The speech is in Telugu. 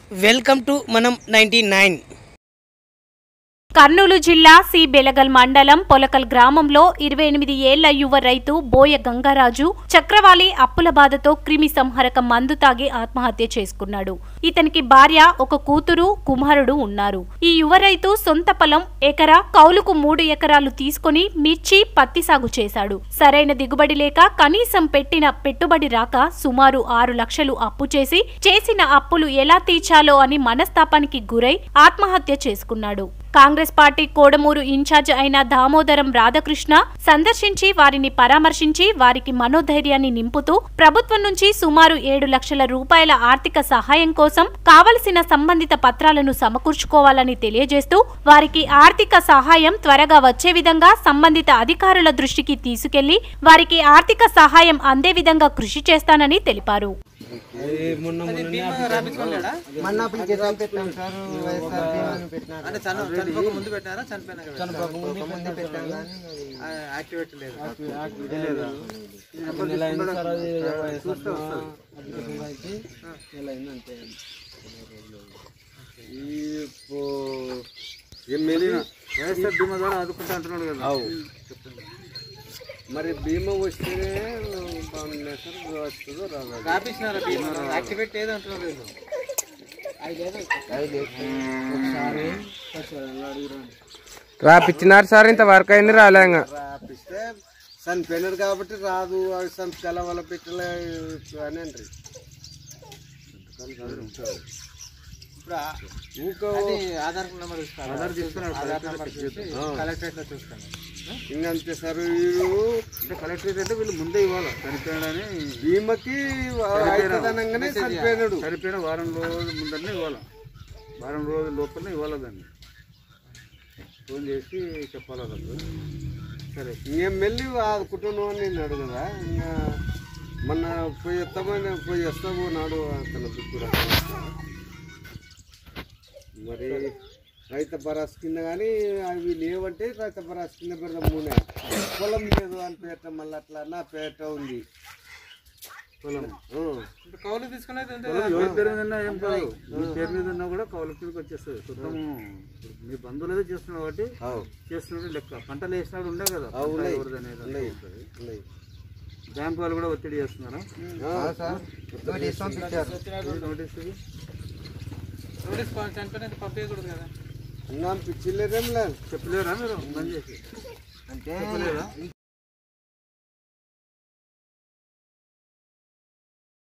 వెల్కమ్ టు మనం నైంటీ నైన్ కర్నూలు జిల్లా సి బెలగల్ మండలం పొలకల్ గ్రామంలో ఇరవై ఎనిమిది ఏళ్ల యువ రైతు బోయ గంగారాజు చక్రవాలి అప్పుల బాధతో క్రిమి సంహారక మందు తాగి ఆత్మహత్య చేసుకున్నాడు ఇతనికి భార్య ఒక కూతురు కుమారుడు ఉన్నారు ఈ యువ రైతు సొంత పొలం ఎకరా కౌలుకు మూడు ఎకరాలు తీసుకుని మిర్చి పత్తి సాగు చేశాడు సరైన దిగుబడి లేక కనీసం పెట్టిన పెట్టుబడి రాక సుమారు ఆరు లక్షలు అప్పు చేసి చేసిన అప్పులు ఎలా తీర్చాలో అని మనస్తాపానికి గురై ఆత్మహత్య చేసుకున్నాడు కాంగ్రెస్ పార్టీ కోడమూరు ఇన్ఛార్జ్ అయిన దామోదరం రాధాకృష్ణ సందర్శించి వారిని పరామర్శించి వారికి మనోధైర్యాన్ని నింపుతూ ప్రభుత్వం నుంచి సుమారు ఏడు లక్షల రూపాయల ఆర్థిక సహాయం కోసం కావలసిన సంబంధిత పత్రాలను సమకూర్చుకోవాలని తెలియజేస్తూ వారికి ఆర్థిక సహాయం త్వరగా వచ్చే విధంగా సంబంధిత అధికారుల దృష్టికి తీసుకెళ్లి వారికి ఆర్థిక సహాయం అందే విధంగా కృషి చేస్తానని తెలిపారు మొన్న అప్లికేషన్ పెట్టాం సార్ వైఎస్ఆర్ బీమాను పెట్టినారు అంటే చన- చనిపోక ముందు పెట్టారా చనిపోయినాక పెట్టారా? చనిపోక ముందే పెట్టాం కానీ ఆ, యాక్టివేట్ లేదు వైఎస్ఆర్ బీమా ద్వారా ఆదుకుంటా అంటున్నాడు కదా మరి బీమా వస్తేనే బాగుంది సార్ వస్తుందో రాదు రాపించినారా బీమా యాక్టివేట్ ఏదో అంటున్నారు వీళ్ళు రాపిచ్చినారు సార్ ఇంత వర్క్ అయింది రాలేంగా రాపిస్తే చనిపోయినారు కాబట్టి రాదు అవి సంస్థల వల్ల పెట్టలే అని అంటారు ఇప్పుడు ఆ- ఇంకో అది ఆధార్ నెంబర్ ఇస్తారు ఆధార్ తీసుకున్నాడు ఆధార్ నెంబర్ చూసి కలెక్టరేట్ లో చూస్తాను ఇంకంతే సార్ వీళ్ళు అంటే కలెక్టరేట్ అంటే వీళ్ళు ముందే ఇవ్వాలి చనిపోయాడని బీమాకి అవుతుందనగానే చనిపోయినాడు చనిపోయిన వారం రోజుల ముందరనే ఇవ్వాలి వారం రోజుల లోపలనే ఇవ్వాలి దాన్ని ఫోన్ చేసి చెప్పాలి వాళ్ళకు సరే ఇంకేం వెళ్ళి కుటుంబం అని నేను కదా ఇంకా మొన్న పోయి ఎత్తామని పోయి వస్తాము నాడు అతను దుక్కురా మరి రైత భరాస్ కింద కానీ అవి లేవంటే రైత భరాస్ కింద పెడదాం మూనే పొలం లేదు అని పేట మళ్ళీ అట్లా నా పేట ఉంది పొలం ఆ. కౌలు తీసుకునేది ఎవరి పేరు మీద ఉన్నా ఏం కాదు మీ పేరు మీద ఉన్నా కూడా కౌలు కిందకి వచ్చేస్తుంది మొత్తం మీ బంధువులు ఏదో చేస్తున్నారు కాబట్టి అవు. చేస్తున్నట్టు లెక్క పంటలు వేసినాడు ఉండే కదా అవు, పంట ఉన్నాయి. ఎవరిది అనేది ఉన్నాయి. ఉంటుంది. ఉన్నాయి. బ్యాంక్ వాళ్ళు కూడా ఒత్తిడి చేస్తున్నారా ఆ. సార్ నోటీస్ పంపించారు ఇది నోటీస్ ఇది నోటీస్ చనిపోయినది పంపించకూడదు కదా ఇంకా పిచ్చిలేదేం లేదు చెప్పలేరా మీరు బంద్ చేసి అంటే చెప్పలేదా